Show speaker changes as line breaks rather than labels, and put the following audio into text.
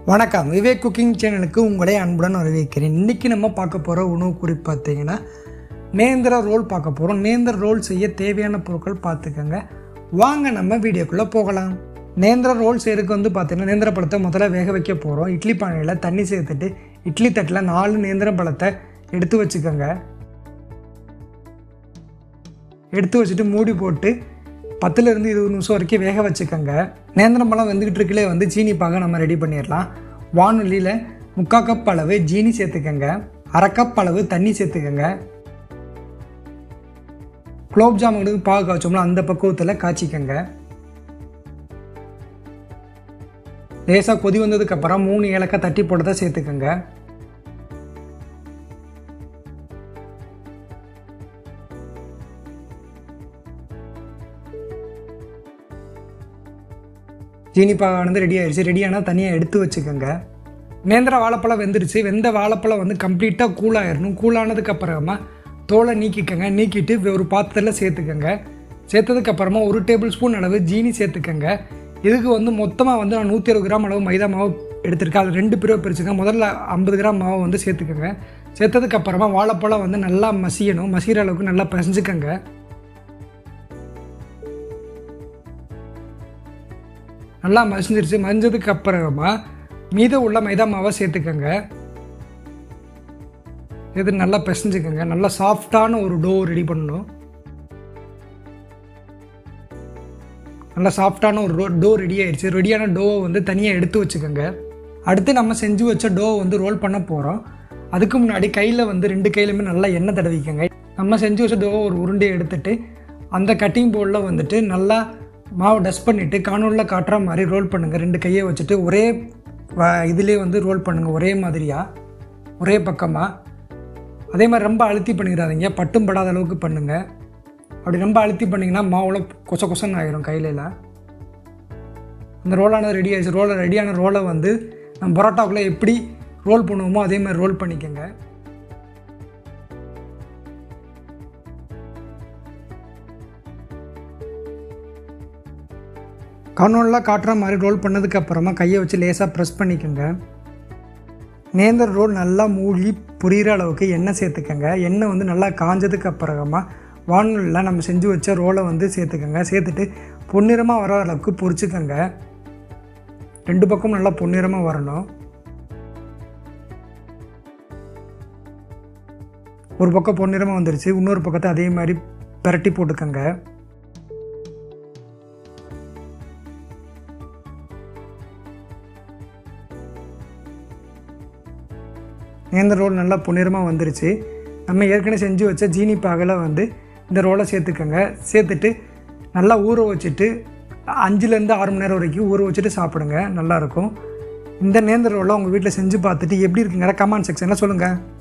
வணக்கம் விவேக் குக்கிங் சேனலுக்கு உங்களை அன்புடன் வரவேற்கிறேன் இன்றைக்கி நம்ம பார்க்க போகிற உணவு குறிப்பு பார்த்தீங்கன்னா நேந்திர ரோல் பார்க்க போகிறோம் நேந்திர ரோல் செய்ய தேவையான பொருட்கள் பார்த்துக்கோங்க வாங்க நம்ம வீடியோக்குள்ளே போகலாம் நேந்திர ரோல் செய்யறதுக்கு வந்து பார்த்தீங்கன்னா நேந்திர பழத்தை முதல்ல வேக வைக்க போகிறோம் இட்லி பானையில் தண்ணி சேர்த்துட்டு இட்லி தட்டில் நாலு நேந்திர பழத்தை எடுத்து வச்சுக்கோங்க எடுத்து வச்சுட்டு மூடி போட்டு பத்துலேருந்து இருபது நிமிஷம் வரைக்கும் வேக வச்சுக்கோங்க நேந்திரம் பழம் வெந்துக்கிட்டு இருக்கலே வந்து ஜீனி பாக நம்ம ரெடி பண்ணிடலாம் வானொலியில் முக்கால் கப் அளவு ஜீனி சேர்த்துக்கோங்க அரை கப் அளவு தண்ணி சேர்த்துக்கோங்க குலோப் ஜாமுனுக்கு பாகு காய்ச்சோம்ல அந்த பக்குவத்தில் காய்ச்சிக்கோங்க லேசாக கொதி வந்ததுக்கப்புறம் மூணு ஏலக்காய் தட்டி போட்டதை சேர்த்துக்கோங்க ஜீனி பாகானது ரெடி ஆயிடுச்சு ரெடியானால் தனியாக எடுத்து வச்சுக்கோங்க நேந்திர வாழைப்பழம் வெந்துருச்சு வெந்த வாழைப்பழம் வந்து கம்ப்ளீட்டாக கூலாயிடணும் கூலானதுக்கு அப்புறமா தோலை நீக்கிக்கோங்க நீக்கிட்டு ஒரு பாத்திரத்தில் சேர்த்துக்கோங்க சேர்த்ததுக்கப்புறமா ஒரு டேபிள் ஸ்பூன் அளவு ஜீனி சேர்த்துக்கோங்க இதுக்கு வந்து மொத்தமாக வந்து நான் நூற்றி அறுபது கிராம் அளவு மைதா மாவு எடுத்திருக்கேன் அது ரெண்டு பிரிவாக பிரிச்சுங்க முதல்ல ஐம்பது கிராம் மாவு வந்து சேர்த்துக்கோங்க சேர்த்ததுக்கப்புறமா வாழைப்பழம் வந்து நல்லா மசியணும் மசிகிற அளவுக்கு நல்லா பிசைஞ்சுக்கோங்க நல்லா மசிஞ்சிருச்சு மசிஞ்சதுக்கு அப்புறமா மீதம் உள்ள மைதா மாவை சேர்த்துக்கோங்க இது நல்லா பிசைஞ்சுக்கோங்க நல்லா சாஃப்டான ஒரு டோ ரெடி பண்ணணும் நல்லா சாஃப்டான ஒரு டோ டோ ரெடி ஆயிடுச்சு ரெடியான டோவை வந்து தனியாக எடுத்து வச்சுக்கோங்க அடுத்து நம்ம செஞ்சு வச்ச டோவை வந்து ரோல் பண்ண போகிறோம் அதுக்கு முன்னாடி கையில் வந்து ரெண்டு கையிலுமே நல்லா எண்ணெய் தடவிக்கோங்க நம்ம செஞ்சு வச்ச டோவை ஒரு உருண்டையை எடுத்துட்டு அந்த கட்டிங் போர்டில் வந்துட்டு நல்லா மாவு டஸ்ட் பண்ணிவிட்டு காணொலியில் காட்டுற மாதிரி ரோல் பண்ணுங்கள் ரெண்டு கையை வச்சுட்டு ஒரே இதிலே வந்து ரோல் பண்ணுங்கள் ஒரே மாதிரியாக ஒரே பக்கமாக அதே மாதிரி ரொம்ப அழுத்தி பண்ணிடாதீங்க பட்டும் படாத அளவுக்கு பண்ணுங்கள் அப்படி ரொம்ப அழுத்தி பண்ணிங்கன்னா மாவில் கொச கொசன்னு ஆகிரும் கையிலலாம் அந்த ரோலானது ரெடி ஆயிடுச்சு ரோலை ரெடியான ரோலை வந்து நம்ம பரோட்டாக்குள்ளே எப்படி ரோல் பண்ணுவோமோ அதே மாதிரி ரோல் பண்ணிக்கோங்க கர்னோலாம் காட்டுற மாதிரி ரோல் பண்ணதுக்கப்புறமா கையை வச்சு லேசாக ப்ரெஸ் பண்ணிக்கோங்க நேந்திர ரோல் நல்லா மூழ்கி புரிகிற அளவுக்கு எண்ணெய் சேர்த்துக்கோங்க எண்ணெய் வந்து நல்லா காஞ்சதுக்கு அப்புறமா வானொலியில் நம்ம செஞ்சு வச்ச ரோலை வந்து சேர்த்துக்கோங்க சேர்த்துட்டு பொன்னிறமாக வர அளவுக்கு பொரிச்சுக்கோங்க ரெண்டு பக்கமும் நல்லா பொன்னிறமாக வரணும் ஒரு பக்கம் பொன்னிறமாக வந்துருச்சு இன்னொரு பக்கத்தை அதே மாதிரி பிரட்டி போட்டுக்கோங்க நேந்திர ரோல் நல்லா பொன்னிறமாக வந்துருச்சு நம்ம ஏற்கனவே செஞ்சு வச்ச ஜீனி பாகில் வந்து இந்த ரோலை சேர்த்துக்கோங்க சேர்த்துட்டு நல்லா ஊற வச்சுட்டு அஞ்சுலேருந்து ஆறு மணி நேரம் வரைக்கும் ஊற வச்சுட்டு சாப்பிடுங்க நல்லாயிருக்கும் இந்த நேந்திர ரோலை உங்கள் வீட்டில் செஞ்சு பார்த்துட்டு எப்படி இருக்குங்கிற கமெண்ட் செக்ஷனில் சொல்லுங்கள்